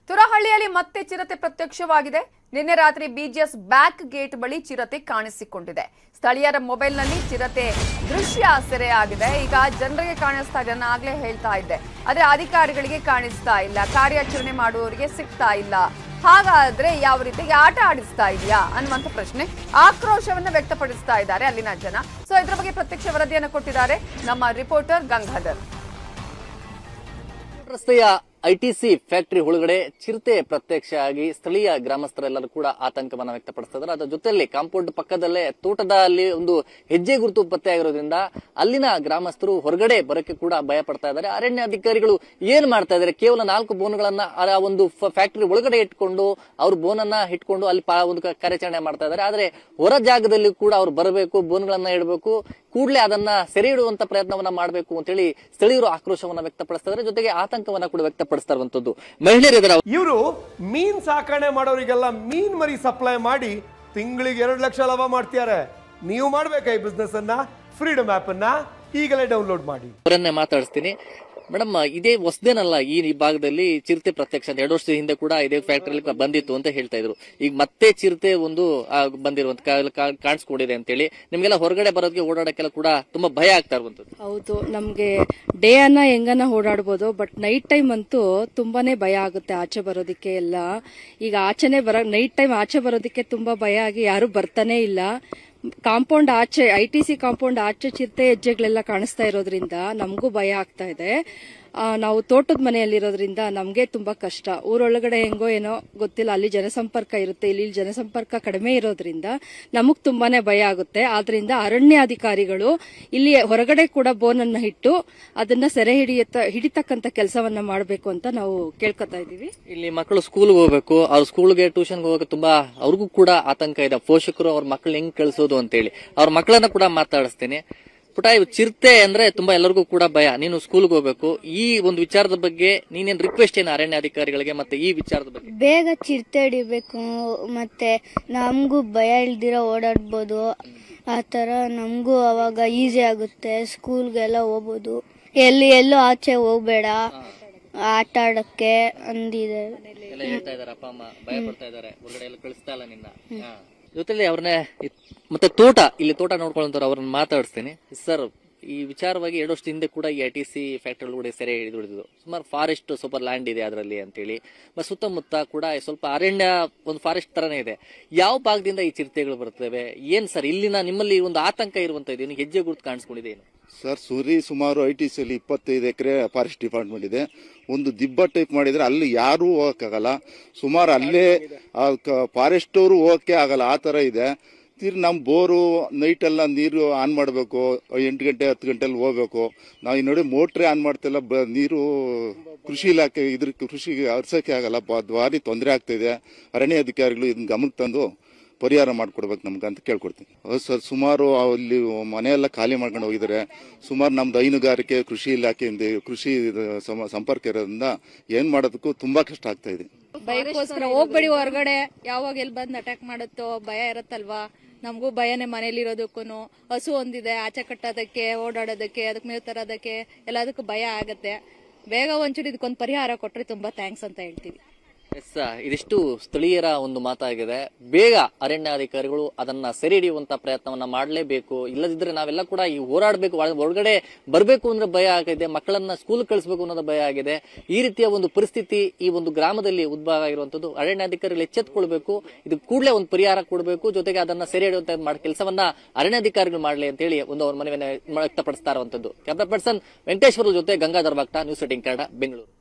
ತುರಹಳ್ಳಿಯಲ್ಲಿ ಮತ್ತೆ ಚಿರತೆ ಪ್ರತ್ಯಕ್ಷವಾಗಿದೆ ನಿನ್ನೆ ರಾತ್ರಿ ಬಿಜಿಎಸ್ ಬ್ಯಾಕ್ ಗೇಟ್ ಬಳಿ ಚಿರತೆ ಕಾಣಿಸಿಕೊಂಡಿದೆ ಸ್ಥಳೀಯರ ಮೊಬೈಲ್ನಲ್ಲಿ ಚಿರತೆ ದೃಶ್ಯ ಸೆರೆಯಾಗಿದೆ ಈಗ ಜನರಿಗೆ ಕಾಣಿಸ್ತಾ ಇದೆ ನಾನು ಆಗ್ಲೇ ಹೇಳ್ತಾ ಇದ್ದೆ ಆದ್ರೆ ಅಧಿಕಾರಿಗಳಿಗೆ ಕಾಣಿಸ್ತಾ ಇಲ್ಲ ಕಾರ್ಯಾಚರಣೆ ಮಾಡುವವರಿಗೆ ಸಿಗ್ತಾ ಇಲ್ಲ ಹಾಗಾದ್ರೆ ಯಾವ ರೀತಿಗೆ ಆಟ ಆಡಿಸ್ತಾ ಇದೆಯಾ ಅನ್ನುವಂಥ ಪ್ರಶ್ನೆ ಆಕ್ರೋಶವನ್ನ ವ್ಯಕ್ತಪಡಿಸ್ತಾ ಇದ್ದಾರೆ ಅಲ್ಲಿನ ಜನ ಸೊ ಇದ್ರ ಬಗ್ಗೆ ಪ್ರತ್ಯಕ್ಷ ವರದಿಯನ್ನು ಕೊಟ್ಟಿದ್ದಾರೆ ನಮ್ಮ ರಿಪೋರ್ಟರ್ ಗಂಗಾಧರ್ ರಸ್ತೆಯ ಐಟಿಸಿ ಫ್ಯಾಕ್ಟರಿ ಒಳಗಡೆ ಚಿರತೆ ಪ್ರತ್ಯಕ್ಷ ಆಗಿ ಸ್ಥಳೀಯ ಗ್ರಾಮಸ್ಥರೆಲ್ಲರೂ ಕೂಡ ಆತಂಕವನ್ನ ವ್ಯಕ್ತಪಡಿಸ್ತಾ ಇದ್ದಾರೆ ಅದರ ಜೊತೆಯಲ್ಲಿ ಕಾಂಪೌಂಡ್ ಪಕ್ಕದಲ್ಲೇ ತೋಟದಲ್ಲಿ ಒಂದು ಹೆಜ್ಜೆ ಗುರುತು ಪತ್ತೆ ಆಗಿರೋದ್ರಿಂದ ಅಲ್ಲಿನ ಗ್ರಾಮಸ್ಥರು ಹೊರಗಡೆ ಬರೋಕೆ ಕೂಡ ಭಯ ಪಡ್ತಾ ಇದ್ದಾರೆ ಅರಣ್ಯ ಅಧಿಕಾರಿಗಳು ಏನ್ ಮಾಡ್ತಾ ಇದ್ದಾರೆ ಕೇವಲ ನಾಲ್ಕು ಬೋನ್ಗಳನ್ನ ಆ ಒಂದು ಫ್ಯಾಕ್ಟರಿ ಒಳಗಡೆ ಇಟ್ಕೊಂಡು ಅವ್ರ ಬೋನನ್ನ ಇಟ್ಕೊಂಡು ಅಲ್ಲಿ ಪಾ- ಒಂದು ಕ- ಕಾರ್ಯಾಚರಣೆ ಮಾಡ್ತಾ ಇದ್ದಾರೆ ಆದ್ರೆ ಹೊರ ಜಾಗದಲ್ಲಿ ಕೂಡ ಅವ್ರು ಬರಬೇಕು ಬೋನ್ಗಳನ್ನ ಇಡಬೇಕು ಕೂಡಲೇ ಅದನ್ನ ಸೆರೆ ಇಡುವಂತ ಪ್ರಯತ್ನವನ್ನ ಮಾಡಬೇಕು ಅಂತೇಳಿ ಸ್ಥಳೀಯರು ಆಕ್ರೋಶವನ್ನ ವ್ಯಕ್ತಪಡಿಸ್ತಾ ಇದ್ದಾರೆ ಜೊತೆಗೆ ಆತಂಕವನ್ನ ಕೂಡ ವ್ಯಕ್ತಪಡಿಸ್ತಾ ಇರುವಂತದ್ದು ಮಹಿಳೆಯರಿದ್ದಾರೆ ಇವರು ಮೀನ್ ಸಾಕಣೆ ಮಾಡೋರಿಗೆಲ್ಲ ಮೀನ್ ಮರಿ ಸಪ್ಲೈ ಮಾಡಿ ತಿಂಗಳಿಗೆ ಎರಡು ಲಕ್ಷ ಲಾಭ ಮಾಡ್ತಿದ್ದಾರೆ ನೀವು ಮಾಡ್ಬೇಕಾ ಈ ಬಿಸ್ನೆಸ್ ಅನ್ನ ಫ್ರೀಡಮ್ ಆಪ್ ಅನ್ನ ಈಗಲೇ ಡೌನ್ಲೋಡ್ ಮಾಡಿ ಅವರನ್ನೇ ಮಾತಾಡಿಸ್ತೀನಿ ಮೇಡಮ್ ಇದೇ ಹೊಸದೇನಲ್ಲ ಈ ಈ ಭಾಗದಲ್ಲಿ ಚಿರತೆ ಪ್ರತ್ಯಕ್ಷ ಅಂತ ಎರಡು ವರ್ಷದ ಹಿಂದೆ ಕೂಡ ಇದೇ ಫ್ಯಾಕ್ಟರಿ ಬಂದಿತ್ತು ಅಂತ ಹೇಳ್ತಾ ಇದ್ರು ಈಗ ಮತ್ತೆ ಚಿರತೆ ಒಂದು ಆ, ಬಂದಿರುವಂತ ಕಾ- ಕಾ- ಕಾಣಿಸ್ಕೊಂಡಿದೆ ಅಂತೇಳಿ ನಿಮ್ಗೆಲ್ಲ ಹೊರಗಡೆ ಬರೋದಕ್ಕೆ ಓಡಾಡಕ್ಕೆಲ್ಲ ಕೂಡ ತುಂಬಾ ಭಯ ಆಗ್ತಾ ಇರುವಂತದ್ದು ಹೌದು ನಮ್ಗೆ ಡೇ ಅನ್ನ ಹೆಂಗನ ಓಡಾಡ್ಬೋದು ಬಟ್ ನೈಟ್ ಟೈಮ್ ಅಂತೂ ತುಂಬಾನೇ ಭಯ ಆಗುತ್ತೆ ಆಚೆ ಬರೋದಕ್ಕೆ ಎಲ್ಲ ಈಗ ಆಚೆನೆ ಬರ ನೈಟ್ ಟೈಮ್ ಆಚೆ ಬರೋದಕ್ಕೆ ತುಂಬಾ ಭಯ ಆಗಿ ಯಾರು ಬರ್ತಾನೆ ಇಲ್ಲ ಕಾಂಪೌಂಡ್ ಆಚೆ ಐ ಟಿ ಸಿ ಕಾಂಪೌಂಡ್ ಆಚೆ ಚಿರತೆ ಹೆಜ್ಜೆಗಳೆಲ್ಲ ಕಾಣಿಸ್ತಾ ಇರೋದ್ರಿಂದ ನಮಗೂ ಭಯ ಆಗ್ತಾ ಇದೆ ಆ, ನಾವು ತೋಟದ ಮನೆಯಲ್ಲಿರೋದ್ರಿಂದ ನಮಗೆ ತುಂಬಾ ಕಷ್ಟ ಊರೊಳಗಡೆ ಹೆಂಗೋ ಏನೋ ಗೊತ್ತಿಲ್ಲ ಅಲ್ಲಿ ಜನಸಂಪರ್ಕ ಇರುತ್ತೆ ಇಲ್ಲಿ ಜನಸಂಪರ್ಕ ಕಡಿಮೆ ಇರೋದ್ರಿಂದ ನಮಗ್ ತುಂಬಾನೇ ಭಯ ಆಗುತ್ತೆ ಆದ್ರಿಂದ ಅರಣ್ಯಾಧಿಕಾರಿಗಳು ಇಲ್ಲಿ ಹೊರಗಡೆ ಕೂಡ ಬೋನನ್ನ ಇಟ್ಟು ಅದನ್ನ ಸೆರೆ ಹಿಡಿಯತ್ತ ಹಿಡಿತಕ್ಕಂತ ಕೆಲಸವನ್ನ ಮಾಡಬೇಕು ಅಂತ ನಾವು ಕೇಳ್ಕೊತಾ ಇದೀವಿ ಇಲ್ಲಿ ಮಕ್ಕಳು ಸ್ಕೂಲ್ಗೆ ಹೋಗ್ಬೇಕು ಅವ್ರ ಸ್ಕೂಲ್ಗೆ ಟ್ಯೂಷನ್ಗೆ ಹೋಗಕ್ಕೆ ತುಂಬಾ ಅವ್ರಿಗೂ ಕೂಡ ಆತಂಕ ಇದೆ ಪೋಷಕರು ಅವ್ರ ಮಕ್ಕಳು ಹೆಂಗ್ ಕಳಿಸೋದು ಅಂತೇಳಿ ಅವ್ರ ಮಕ್ಕಳನ್ನ ಕೂಡ ಮಾತಾಡಿಸ್ತೀನಿ ಪುಟ ಇವು ಚಿರತೆ ಅಂದ್ರೆ ತುಂಬಾ ಎಲ್ಲರಿಗೂ ಕೂಡ ಭಯ ನೀನು ಸ್ಕೂಲ್ಗೆ ಹೋಗ್ಬೇಕು ಈ ಒಂದು ವಿಚಾರದ ಬಗ್ಗೆ ನೀನೇನ್ ರಿಕ್ವೆಸ್ಟ್ ಏನು ಅರಣ್ಯ ಅಧಿಕಾರಿಗಳಿಗೆ ಮತ್ತೆ ಈ ವಿಚಾರದ ಬಗ್ಗೆ ಬೇಗ ಚಿರತೆ ಹಿಡಿಬೇಕು ಮತ್ತೆ ನಮಗೂ ಭಯ ಇಲ್ದಿರ ಓಡಾಡ್ಬೋದು ಆ ಥರ ನಮಗೂ ಅವಾಗ ಈಸಿ ಆಗುತ್ತೆ ಸ್ಕೂಲ್ಗೆಲ್ಲ ಹೋಗ್ಬೋದು ಎಲ್ಲಿ ಎಲ್ಲೂ ಆಚೆ ಹೋಗ್ಬೇಡ ಆಟ ಆಡಕ್ಕೆ ಅಂದಿದೆ ಎಲ್ಲ ಹೇಳ್ತಾ ಇದಾರೆ ಅಪ್ಪ ಅಮ್ಮ ಭಯ ಪಡ್ತಾ ಇದಾರೆ ಹೊರಗಡೆ ಎಲ್ಲ ಕಳಿಸ್ತಾ ಇಲ್ಲ ನಿನ್ನ ಹಾ. ಜೊತೆಲಿ ಅವ್ರನ್ನೇ ಇತ್- ಮತ್ತೆ ತೋಟ ಇಲ್ಲಿ ತೋಟ ನೋಡ್ಕೊಳ್ಳೋಂಥವ್ರು ಅವ್ರನ್ನ ಮಾತಾಡಿಸ್ತೀನಿ ಸರ್ ಈ ವಿಚಾರವಾಗಿ ಎರಡು ವರ್ಷದ ಹಿಂದೆ ಕೂಡ ಈ ಐ ಟಿ ಸಿ ಫ್ಯಾಕ್ಟರಿ ಕೂಡ ಸೆರೆ ಹಿಡಿದಿದ್ದು ಸುಮಾರು ಫಾರೆಸ್ಟ್ ಸೂಪರ್ ಲ್ಯಾಂಡ್ ಇದೆ ಅದರಲ್ಲಿ ಅಂತೇಳಿ ಮತ್ತೆ ಸುತ್ತಮುತ್ತ ಕೂಡ ಸ್ವಲ್ಪ ಅರಣ್ಯ ಒಂದು ಫಾರೆಸ್ಟ್ ತರನೇ ಇದೆ ಯಾವ ಭಾಗದಿಂದ ಈ ಚಿರತೆಗಳು ಬರ್ತವೆ ಏನ್ ಸರ್ ಇಲ್ಲಿನ ನಿಮ್ಮಲ್ಲಿ ಒಂದು ಆತಂಕ ಇರುವಂತ ಇದೆ ಹೆಜ್ಜೆ ಗುರುತು ಕಾಣಿಸ್ಕೊಂಡಿದೆ ಏನು ಸರ್ ಸುರಿ ಸುಮಾರು ಐ ಟಿ ಸಿಯಲ್ಲಿ ಇಪ್ಪತ್ತೈದು ಎಕರೆ ಫಾರೆಸ್ಟ್ ಡಿಪಾರ್ಟ್ಮೆಂಟ್ ಇದೆ ಒಂದು ದಿಬ್ಬ ಟೈಪ್ ಮಾಡಿದ್ರೆ ಅಲ್ಲಿ ಯಾರೂ ಹೋಗಕ್ಕಾಗಲ್ಲ ಸುಮಾರು ಅಲ್ಲೇ ಫಾರೆಸ್ಟ್ ಅವರು ಹೋಗಕ್ಕೆ ಆಗಲ್ಲ ಆ ಥರ ಇದೆ ತೀರ್ ನಮ್ಮ ಬೋರು ನೈಟ್ ಎಲ್ಲ ನೀರು ಆನ್ ಮಾಡಬೇಕು ಎಂಟು ಗಂಟೆ ಹತ್ತು ಗಂಟೆಲಿ ಹೋಗ್ಬೇಕು ನಾವು ಈ ನೋಡಿ ಮೋಟ್ರೇ ಆನ್ ಮಾಡ್ತಿಲ್ಲ ಬ ನೀರು ಕೃಷಿ ಇಲಾಖೆ ಇದ್ರ ಕೃಷಿಗೆ ಹರ್ಸೋಕ್ಕೆ ಆಗಲ್ಲ ಬ- ಭಾರಿ ತೊಂದರೆ ಆಗ್ತಿದೆ ಅರಣ್ಯ ಅಧಿಕಾರಿಗಳು ಇದನ್ನ ಗಮನಕ್ಕೆ ತಂದು ಪರಿಹಾರ ಮಾಡ್ಕೊಡ್ಬೇಕು ನಮ್ಗೆ ಅಂತ ಕೇಳ್ಕೊಡ್ತೀನಿ ಹೌದು ಸರ್ ಸುಮಾರು ಅಲ್ಲಿ ಮನೆಯೆಲ್ಲ ಖಾಲಿ ಮಾಡ್ಕೊಂಡು ಹೋಗಿದ್ದಾರೆ ಸುಮಾರು ನಮ್ದು ಹೈನುಗಾರಿಕೆ ಕೃಷಿ ಇಲಾಖೆಯಿಂದ ಕೃಷಿ ಇದು ಸಮ- ಸಂಪರ್ಕ ಇರೋದ್ರಿಂದ ಏನ್ ಮಾಡೋದಕ್ಕೂ ತುಂಬಾ ಕಷ್ಟ ಆಗ್ತಾ ಇದೆ ಭಯಕ್ಕೋಸ್ಕರ ಹೋಗ್ಬೇಡಿ ಹೊರಗಡೆ ಯಾವಾಗ ಎಲ್ಲಿ ಬಂದು ಅಟ್ಯಾಕ್ ಮಾಡುತ್ತೋ ಭಯ ಇರತ್ತಲ್ವಾ ನಮಗೂ ಭಯನೇ ಮನೇಲಿ ಇರೋದಕ್ಕೂ ಹಸು ಒಂದಿದೆ ಆಚೆ ಕಟ್ಟೋದಕ್ಕೆ ಓಡಾಡೋದಕ್ಕೆ ಅದಕ್ಕೆ ಮೇವು ತರೋದಕ್ಕೆ ಎಲ್ಲದಕ್ಕೂ ಭಯ ಆಗತ್ತೆ ಬೇಗ ಒಂಚೂರು ಇದಕ್ಕೊಂದು ಪರಿಹಾರ ಕೊಟ್ರೆ ತುಂಬಾ ಥ್ಯಾಂಕ್ಸ್ ಅಂತ ಹೇಳ್ತೀವಿ ಎಸ್ ಇದಿಷ್ಟು ಸ್ಥಳೀಯರ ಒಂದು ಮಾತಾಗಿದೆ ಬೇಗ ಅರಣ್ಯಾಧಿಕಾರಿಗಳು ಅದನ್ನ ಸೆರೆ ಹಿಡಿಯುವಂತ ಪ್ರಯತ್ನವನ್ನ ಮಾಡಲೇಬೇಕು ಇಲ್ಲದಿದ್ರೆ ನಾವೆಲ್ಲ ಕೂಡ ಈ ಹೋರಾಡಬೇಕು ಹೊರಗಡೆ ಬರಬೇಕು ಅಂದ್ರೆ ಭಯ ಆಗಿದೆ ಮಕ್ಕಳನ್ನ ಸ್ಕೂಲ್ ಕಳಿಸಬೇಕು ಅನ್ನೋದು ಭಯ ಆಗಿದೆ ಈ ರೀತಿಯ ಒಂದು ಪರಿಸ್ಥಿತಿ ಈ ಒಂದು ಗ್ರಾಮದಲ್ಲಿ ಉದ್ಭವ ಆಗಿರುವಂತದ್ದು ಅರಣ್ಯಾಧಿಕಾರಿಗಳು ಎಚ್ಚೆತ್ತುಕೊಳ್ಬೇಕು ಇದು ಕೂಡಲೇ ಒಂದು ಪರಿಹಾರ ಕೊಡಬೇಕು ಜೊತೆಗೆ ಅದನ್ನ ಸೆರೆ ಹಿಡಿಯುವಂತ ಮಾಡ ಕೆಲಸವನ್ನ ಅರಣ್ಯಾಧಿಕಾರಿಗಳು ಮಾಡಲಿ ಅಂತ ಹೇಳಿ ಒಂದು ಅವ್ರ ಮನವಿಯನ್ನು ವ್ಯಕ್ತಪಡಿಸ್ತಾ ಇರುವಂತದ್ದು ಕ್ಯಾಮ್ರಾ ಪರ್ಸನ್ ವೆಂಕಟೇಶ್ವರ ಜೊತೆ ಗಂಗಾಧರ್ ಭಕ್ತ ನ್ಯೂಸ್ ಏಟಿನ್ ಕನ್ನಡ ಬೆಂಗಳೂರು